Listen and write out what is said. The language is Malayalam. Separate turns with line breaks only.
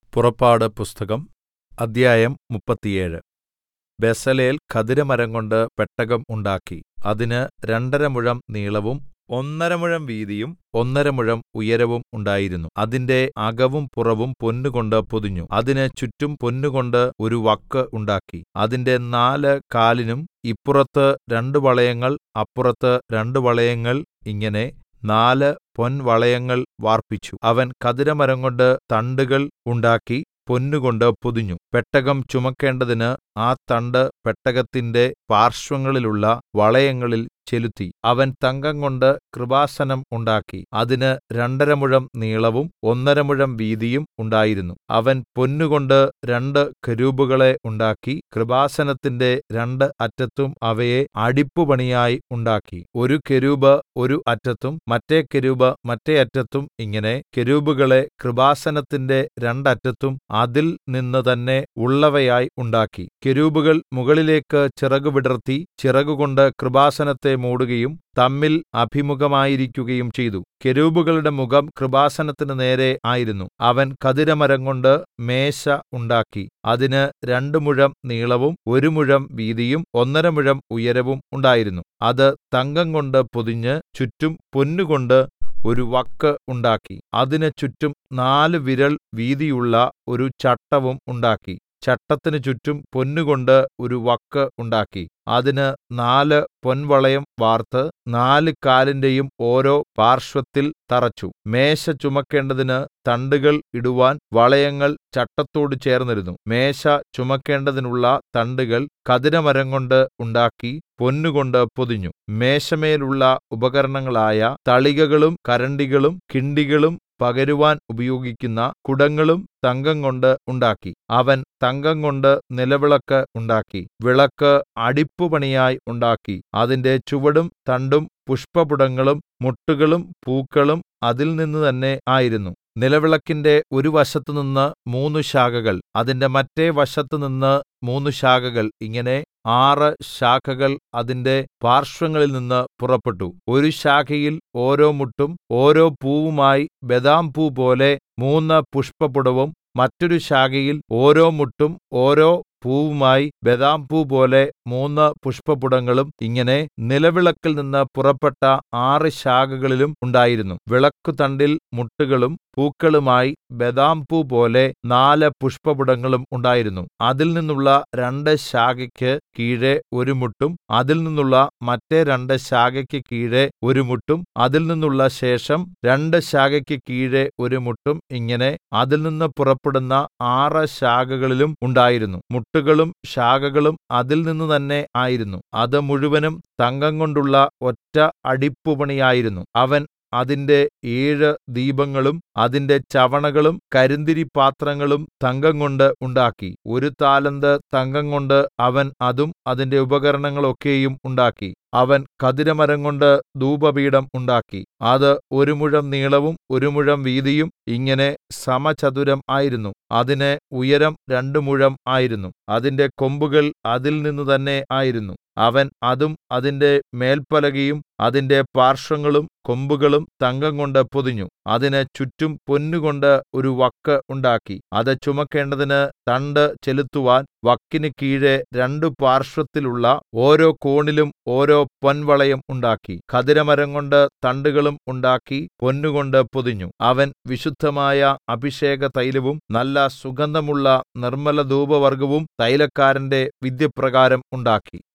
പുറപ്പാട് പുസ്തകം അദ്ധ്യായം മുപ്പത്തിയേഴ് ബെസലേൽ ഖദിരമരംകൊണ്ട് പെട്ടകം ഉണ്ടാക്കി അതിന് രണ്ടര മുഴം നീളവും ഒന്നര മുഴം വീതിയും ഒന്നര മുഴം ഉയരവും ഉണ്ടായിരുന്നു അതിന്റെ അകവും പുറവും പൊന്നുകൊണ്ട് പൊതിഞ്ഞു അതിന് ചുറ്റും പൊന്നുകൊണ്ട് ഒരു വക്ക് ഉണ്ടാക്കി അതിന്റെ നാല് കാലിനും ഇപ്പുറത്ത് രണ്ട് വളയങ്ങൾ അപ്പുറത്ത് രണ്ട് വളയങ്ങൾ ഇങ്ങനെ നാല് പൊൻവളയങ്ങൾ വാർപ്പിച്ചു അവൻ ഖദിരമരംകൊണ്ട് തണ്ടുകൾ ഉണ്ടാക്കി പൊന്നുകൊണ്ട് പൊതിഞ്ഞു പെട്ടകം ചുമക്കേണ്ടതിന് ആ തണ്ട് പെട്ടകത്തിന്റെ പാർശ്വങ്ങളിലുള്ള വളയങ്ങളിൽ ചെലുത്തി അവൻ തങ്കംകൊണ്ട് കൃപാസനം ഉണ്ടാക്കി അതിന് രണ്ടര മുഴം നീളവും ഒന്നര മുഴം വീതിയും ഉണ്ടായിരുന്നു അവൻ പൊന്നുകൊണ്ട് രണ്ട് കെരൂബുകളെ ഉണ്ടാക്കി കൃപാസനത്തിന്റെ രണ്ട് അറ്റത്തും അവയെ അടിപ്പുപണിയായി ഉണ്ടാക്കി ഒരു കെരൂബ് ഒരു അറ്റത്തും മറ്റെ കെരൂബ് മറ്റെ അറ്റത്തും ഇങ്ങനെ കെരൂബുകളെ കൃപാസനത്തിന്റെ രണ്ടറ്റത്തും അതിൽ നിന്ന് തന്നെ ഉള്ളവയായി ഉണ്ടാക്കി കെരൂബുകൾ മുകളിലേക്ക് ചിറകു വിടർത്തി ചിറകുകൊണ്ട് കൃപാസനത്തെ മൂടുകയും തമ്മിൽ അഭിമുഖമായിരിക്കുകയും ചെയ്തു കെരൂബുകളുടെ മുഖം കൃപാസനത്തിന് നേരെ ആയിരുന്നു അവൻ ഖദിരമരംകൊണ്ട് മേശ ഉണ്ടാക്കി അതിന് രണ്ട് മുഴം നീളവും ഒരു മുഴം വീതിയും ഒന്നര മുഴം ഉയരവും ഉണ്ടായിരുന്നു അത് തങ്കംകൊണ്ട് പൊതിഞ്ഞ് ചുറ്റും പൊന്നുകൊണ്ട് ഒരു വക്ക് ഉണ്ടാക്കി അതിന് ചുറ്റും നാല് വിരൽ വീതിയുള്ള ഒരു ചട്ടവും ഉണ്ടാക്കി ചട്ടത്തിന് ചുറ്റും പൊന്നുകൊണ്ട് ഒരു വക്ക് ഉണ്ടാക്കി അതിന് നാല് പൊൻവളയം വാർത്ത് നാല് കാലിന്റെയും ഓരോ പാർശ്വത്തിൽ തറച്ചു മേശ ചുമക്കേണ്ടതിന് തണ്ടുകൾ ഇടുവാൻ വളയങ്ങൾ ചട്ടത്തോട് ചേർന്നിരുന്നു മേശ ചുമക്കേണ്ടതിനുള്ള തണ്ടുകൾ ഖദിരമരംകൊണ്ട് ഉണ്ടാക്കി പൊന്നുകൊണ്ട് പൊതിഞ്ഞു മേശമേലുള്ള ഉപകരണങ്ങളായ തളികകളും കരണ്ടികളും കിണ്ടികളും പകരുവാൻ ഉപയോഗിക്കുന്ന കുടങ്ങളും തങ്കംകൊണ്ട് ഉണ്ടാക്കി അവൻ തങ്കംകൊണ്ട് നിലവിളക്ക് ഉണ്ടാക്കി വിളക്ക് അടിപ്പുപണിയായി ഉണ്ടാക്കി അതിന്റെ ചുവടും തണ്ടും പുഷ്പപുടങ്ങളും മുട്ടുകളും പൂക്കളും അതിൽ നിന്ന് തന്നെ ആയിരുന്നു നിലവിളക്കിന്റെ ഒരു വശത്തുനിന്ന് മൂന്ന് ശാഖകൾ അതിന്റെ മറ്റെ വശത്തുനിന്ന് മൂന്ന് ശാഖകൾ ഇങ്ങനെ ആറ് ശാഖകൾ അതിന്റെ പാർശ്വങ്ങളിൽ നിന്ന് പുറപ്പെട്ടു ഒരു ശാഖയിൽ ഓരോ മുട്ടും ഓരോ പൂവുമായി ബദാംപൂ പോലെ മൂന്ന് പുഷ്പപുടവും മറ്റൊരു ശാഖയിൽ ഓരോ മുട്ടും ഓരോ പൂവുമായി ബദാംപൂ പോലെ മൂന്ന് പുഷ്പപുടങ്ങളും ഇങ്ങനെ നിലവിളക്കിൽ നിന്ന് പുറപ്പെട്ട ആറ് ശാഖകളിലും ഉണ്ടായിരുന്നു വിളക്കുതണ്ടിൽ മുട്ടുകളും പൂക്കളുമായി ബദാംപൂ പോലെ നാല് പുഷ്പപുടങ്ങളും ഉണ്ടായിരുന്നു അതിൽ നിന്നുള്ള രണ്ട് ശാഖയ്ക്ക് കീഴെ ഒരു മുട്ടും അതിൽ നിന്നുള്ള മറ്റെ രണ്ട് ശാഖയ്ക്ക് കീഴെ ഒരു മുട്ടും അതിൽ നിന്നുള്ള ശേഷം രണ്ട് ശാഖയ്ക്ക് കീഴെ ഒരു മുട്ടും ഇങ്ങനെ അതിൽ നിന്ന് പുറപ്പെടുന്ന ആറ് ശാഖകളിലും ഉണ്ടായിരുന്നു മുട്ടുകളും ശാഖകളും അതിൽ നിന്ന് തന്നെ ആയിരുന്നു അത് മുഴുവനും തങ്കംകൊണ്ടുള്ള ഒറ്റ അടിപ്പുപണിയായിരുന്നു അവൻ അതിന്റെ ഏഴ് ദീപങ്ങളും അതിന്റെ ചവണകളും കരിന്തിരിപാത്രങ്ങളും തങ്കംകൊണ്ട് ഉണ്ടാക്കി ഒരു താലന്ത് തങ്കംകൊണ്ട് അവൻ അതും അതിന്റെ ഉപകരണങ്ങളൊക്കെയും ഉണ്ടാക്കി അവൻ ഖദിരമരംകൊണ്ട് ധൂപപീഠം ഉണ്ടാക്കി അത് ഒരു മുഴം നീളവും ഒരു മുഴം വീതിയും ഇങ്ങനെ സമചതുരം ആയിരുന്നു അതിന് ഉയരം രണ്ട് മുഴം ആയിരുന്നു അതിന്റെ കൊമ്പുകൾ അതിൽ നിന്ന് തന്നെ ആയിരുന്നു അവൻ അതും അതിന്റെ മേൽപ്പലകയും അതിന്റെ പാർശ്വങ്ങളും കൊമ്പുകളും തങ്കംകൊണ്ട് പൊതിഞ്ഞു അതിന് ചുറ്റും പൊന്നുകൊണ്ട് ഒരു വക്ക് ഉണ്ടാക്കി അത് ചുമക്കേണ്ടതിന് തണ്ട് ചെലുത്തുവാൻ വക്കിന് കീഴെ രണ്ടു പാർശ്വത്തിലുള്ള ഓരോ കോണിലും ഓരോ പൊൻവളയം ഉണ്ടാക്കി ഖദിരമരംകൊണ്ട് തണ്ടുകളും ഉണ്ടാക്കി പൊന്നുകൊണ്ട് പൊതിഞ്ഞു അവൻ വിശുദ്ധമായ അഭിഷേക തൈലവും നല്ല സുഗന്ധമുള്ള നിർമ്മല ധൂപവർഗ്ഗവും തൈലക്കാരന്റെ വിദ്യപ്രകാരം ഉണ്ടാക്കി